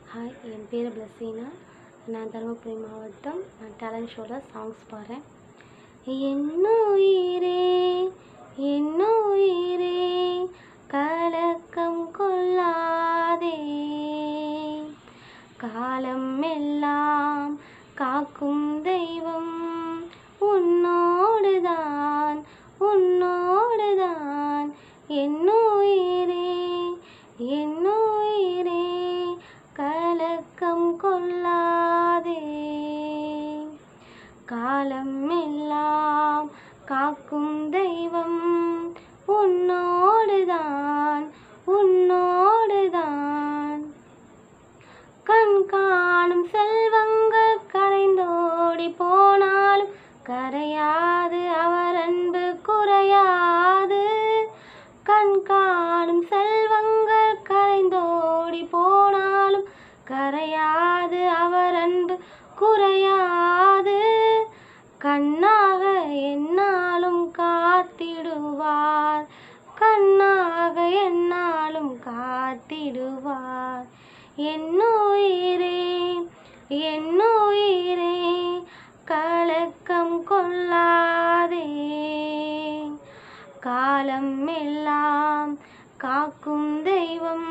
hi என் பேர் பிளஸீனா நான் தருமபுரி மாவட்டம் நான் டேலண்ட் ஷோவில் சாங்ஸ் பாடுறேன் என்னுயிரே என்னுயிரே கலக்கம் கொள்ளாதே காலம் எல்லாம் காக்கும் தெய்வம் உன்னோடுதான் உன்னோடுதான் என்னுயிரே என்னுயிரே கலக்கம் கொள்ளாதே காலம் எல்லாம் காக்கும் தெய்வம் உன்னோடுதான் உன்னோடுதான் கண் காணும் செல்வங்கள் கரைந்தோடி போனாலும் கரையாது அவர் அன்பு குறையாது கண் காணும் செல்வங்கள் கரைந்தோடி போனாலும் கரையாது அவர் அன்பு குறையாது கண்ணாக என்னாலும் காத்திடுவார் கண்ணாக என்னாலும் காத்திடுவார் என்னுயிரே என்னுயிரே கலக்கம் கொள்ளாதே காலம் எல்லாம் காக்கும் தெய்வம்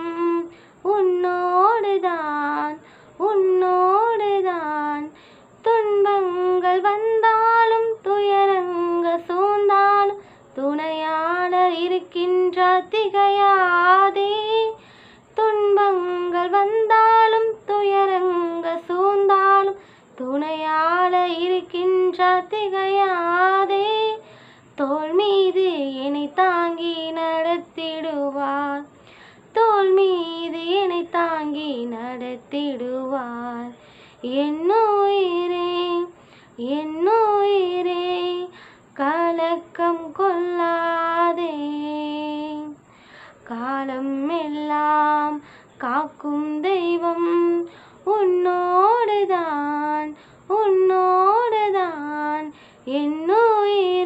உன்னோடுதான் உன்னோடுதான் துன்பங்கள் வந்தாலும் துயரங்க சூழ்ந்தாலும் துணையாளர் இருக்கின்றார் திகையாதே துன்பங்கள் வந்தாலும் துயரங்க சூழ்ந்தாலும் துணையாளர் இருக்கின்றார் திகையாதே தோள் மீது என்னை தாங்கி நடத்திடுவார் தோள் மீது என்னை தாங்கி நடத்திடுவார் என்னுயிரே என்னுயிரே கலக்கம் கொள்ளாதே காலம் எல்லாம் காக்கும் தெய்வம் உன்னோடுதான் உன்னோடுதான் என்னுயிரே